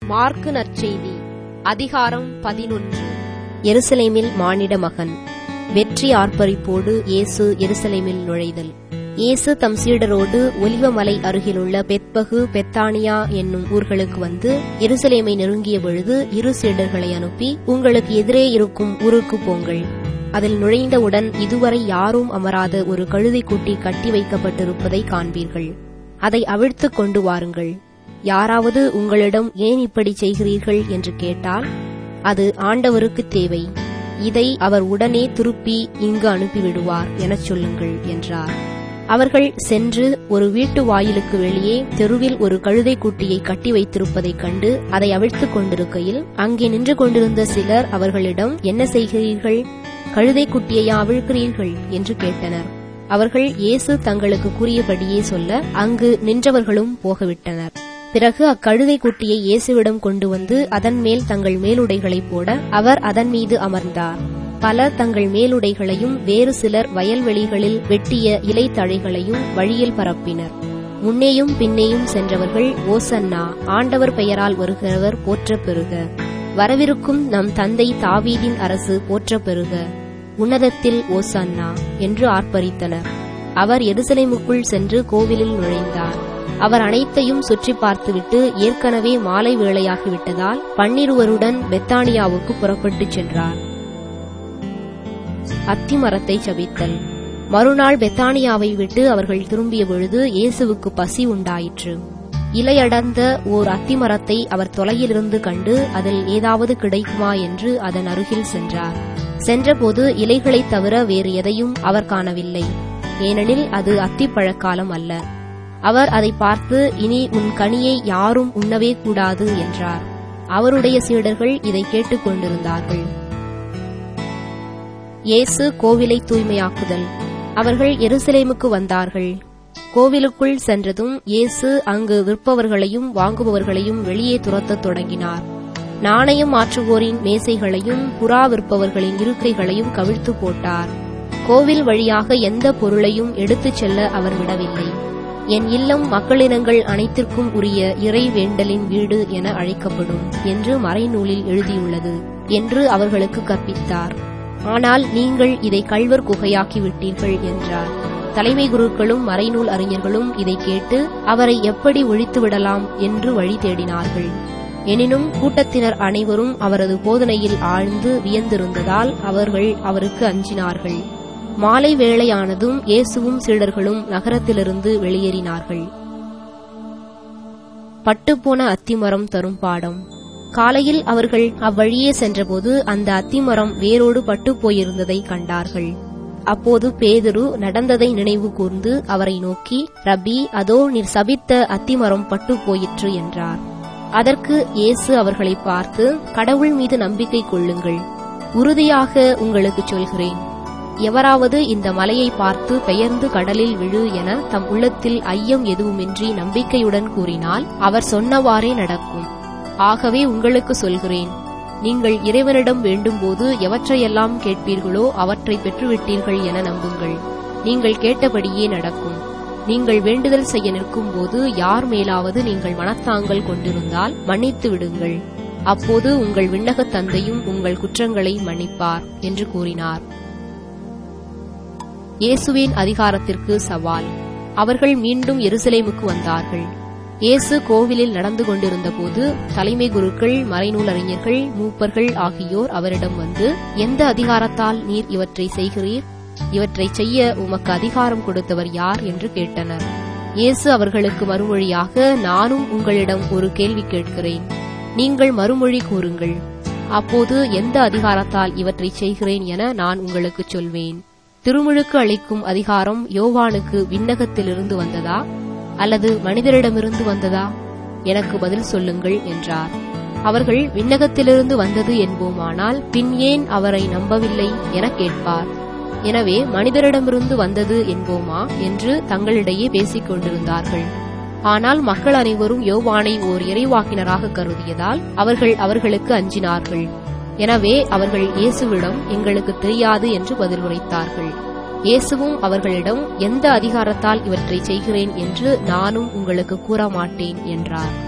mark நற்செய்தி அதிகாரம் பதினொன்று எருசலேமில் மானிட மகன் வெற்றி ஆர்ப்பரிப்போடு இயேசு எருசலேமில் நுழைதல் இயேசு தம் சீடரோடு ஒலிவமலை அருகிலுள்ள பெத்பகு பெத்தானியா என்னும் ஊர்களுக்கு வந்து எருசலேமை நெருங்கிய பொழுது இரு சீடர்களை அனுப்பி உங்களுக்கு எதிரே இருக்கும் ஊருக்கு போங்கள் அதில் நுழைந்தவுடன் இதுவரை யாரும் அமராத ஒரு கழுதை குட்டி கட்டி வைக்கப்பட்டிருப்பதை காண்பீர்கள் அதை அவிழ்த்துக் கொண்டு வாருங்கள் யாராவது உங்களிடம் ஏன் இப்படி செய்கிறீர்கள் என்று கேட்டால் அது ஆண்டவருக்கு தேவை இதை அவர் உடனே திருப்பி இங்கு அனுப்பிவிடுவார் எனச் சொல்லுங்கள் என்றார் அவர்கள் சென்று ஒரு வீட்டு வாயிலுக்கு வெளியே தெருவில் ஒரு கழுதை குட்டியை கட்டி வைத்திருப்பதைக் கண்டு அதை அவிழ்த்துக் கொண்டிருக்கையில் அங்கே நின்று கொண்டிருந்த சிலர் அவர்களிடம் என்ன செய்கிறீர்கள் கழுதை குட்டியையா அவிழ்க்கிறீர்கள் என்று கேட்டனர் அவர்கள் இயேசு தங்களுக்கு கூறியபடியே சொல்ல அங்கு நின்றவர்களும் போகவிட்டனர் பிறகு அக்கழுதை குட்டியை இயேசுவிடம் கொண்டு வந்து அதன் மேல் தங்கள் மேலுடைகளை போட அவர் அதன் மீது அமர்ந்தார் பலர் தங்கள் மேலுடைகளையும் வேறு சிலர் வயல்வெளிகளில் வெட்டிய இலைத்தழைகளையும் வழியில் பரப்பினர் முன்னேயும் பின்னேயும் சென்றவர்கள் ஓசன்னா ஆண்டவர் பெயரால் வருகிறவர் போற்றப் பெறுக வரவிருக்கும் நம் தந்தை தாவீதின் அரசு போற்றப் பெறுக உன்னதத்தில் ஓசன்னா என்று ஆர்ப்பரித்தனர் அவர் எருசலேமுக்குள் சென்று கோவிலில் நுழைந்தார் அவர் அனைத்தையும் சுற்றி பார்த்துவிட்டு ஏற்கனவே மாலை வேளையாகிவிட்டதால் பன்னிருவருடன் பெத்தானியாவுக்கு புறப்பட்டுச் சென்றார் அத்திமரத்தை சபித்தல் மறுநாள் பெத்தானியாவை விட்டு அவர்கள் திரும்பிய பொழுது இயேசுவுக்கு பசி உண்டாயிற்று இலையடர்ந்த ஓர் அத்திமரத்தை அவர் தொலையிலிருந்து கண்டு அதில் ஏதாவது கிடைக்குமா என்று அதன் அருகில் சென்றார் சென்றபோது இலைகளைத் தவிர வேறு எதையும் அவர் காணவில்லை ஏனெனில் அது அத்திப்பழக்காலம் அல்ல அவர் அதை பார்த்து இனி உன் கனியை யாரும் உண்ணவே கூடாது என்றார் அவருடைய சீடர்கள் இதை கேட்டுக்கொண்டிருந்தார்கள் இயேசு கோவிலை தூய்மையாக்குதல் அவர்கள் எருசலேமுக்கு வந்தார்கள் கோவிலுக்குள் சென்றதும் இயேசு அங்கு விற்பவர்களையும் வாங்குபவர்களையும் வெளியே துரத்தத் தொடங்கினார் நாணயம் மாற்றுவோரின் மேசைகளையும் புறா விற்பவர்களின் இருக்கைகளையும் கவிழ்த்து போட்டார் கோவில் வழியாக எந்த பொருளையும் எடுத்துச் செல்ல அவர் விடவில்லை என் இல்லம் மக்களினங்கள் அனைத்திற்கும் உரிய இறை வேண்டலின் வீடு என அழைக்கப்படும் என்று மறைநூலில் எழுதியுள்ளது என்று அவர்களுக்கு கற்பித்தார் ஆனால் நீங்கள் இதை கள்வர் குகையாக்கி விட்டீர்கள் என்றார் தலைமை குருக்களும் மறைநூல் அறிஞர்களும் இதை கேட்டு அவரை எப்படி ஒழித்து விடலாம் என்று வழி தேடினார்கள் எனினும் கூட்டத்தினர் அனைவரும் அவரது போதனையில் ஆழ்ந்து வியந்திருந்ததால் அவர்கள் அவருக்கு அஞ்சினார்கள் மாலை வேளையானதும் இயேசுவும் சீடர்களும் நகரத்திலிருந்து வெளியேறினார்கள் பட்டுப்போன அத்திமரம் தரும் பாடம் காலையில் அவர்கள் அவ்வழியே சென்றபோது அந்த அத்திமரம் வேரோடு பட்டுப் போயிருந்ததை கண்டார்கள் அப்போது பேதுரு நடந்ததை நினைவு கூர்ந்து அவரை நோக்கி ரபி அதோ நீர் சபித்த அத்திமரம் பட்டு போயிற்று என்றார் அதற்கு இயேசு அவர்களை பார்த்து கடவுள் மீது நம்பிக்கை கொள்ளுங்கள் உறுதியாக உங்களுக்கு சொல்கிறேன் எவராவது இந்த மலையை பார்த்து பெயர்ந்து கடலில் விழு என தம் உள்ளத்தில் ஐயம் எதுவுமின்றி நம்பிக்கையுடன் கூறினால் அவர் சொன்னவாறே நடக்கும் ஆகவே உங்களுக்கு சொல்கிறேன் நீங்கள் இறைவனிடம் வேண்டும்போது எவற்றையெல்லாம் கேட்பீர்களோ அவற்றை பெற்றுவிட்டீர்கள் என நம்புங்கள் நீங்கள் கேட்டபடியே நடக்கும் நீங்கள் வேண்டுதல் செய்ய நிற்கும் போது யார் மேலாவது நீங்கள் மனத்தாங்கல் கொண்டிருந்தால் மன்னித்து விடுங்கள் அப்போது உங்கள் விண்ணகத் தந்தையும் உங்கள் குற்றங்களை மன்னிப்பார் என்று கூறினார் இயேசுவின் அதிகாரத்திற்கு சவால் அவர்கள் மீண்டும் எருசலேமுக்கு வந்தார்கள் இயேசு கோவிலில் நடந்து கொண்டிருந்தபோது தலைமை குருக்கள் மறைநூல் அறிஞர்கள் மூப்பர்கள் ஆகியோர் அவரிடம் வந்து எந்த அதிகாரத்தால் நீர் இவற்றை செய்கிறீர் இவற்றை செய்ய உமக்கு அதிகாரம் கொடுத்தவர் யார் என்று கேட்டனர் இயேசு அவர்களுக்கு மறுமொழியாக நானும் உங்களிடம் ஒரு கேள்வி கேட்கிறேன் நீங்கள் மறுமொழி கூறுங்கள் அப்போது எந்த அதிகாரத்தால் இவற்றை செய்கிறேன் என நான் உங்களுக்கு சொல்வேன் திருமுழுக்கு அளிக்கும் அதிகாரம் யோவானுக்கு விண்ணகத்திலிருந்து வந்ததா அல்லது மனிதரிடமிருந்து வந்ததா எனக்கு பதில் சொல்லுங்கள் என்றார் அவர்கள் விண்ணகத்திலிருந்து வந்தது என்போமானால் பின் ஏன் அவரை நம்பவில்லை என கேட்பார் எனவே மனிதரிடமிருந்து வந்தது என்போமா என்று தங்களிடையே பேசிக் கொண்டிருந்தார்கள் ஆனால் மக்கள் அனைவரும் யோவானை ஓர் இறைவாக்கினராக கருதியதால் அவர்கள் அவர்களுக்கு அஞ்சினார்கள் எனவே அவர்கள் இயேசுவிடம் எங்களுக்கு தெரியாது என்று பதில் உரைத்தார்கள் இயேசுவும் அவர்களிடம் எந்த அதிகாரத்தால் இவற்றை செய்கிறேன் என்று நானும் உங்களுக்கு கூற மாட்டேன் என்றார்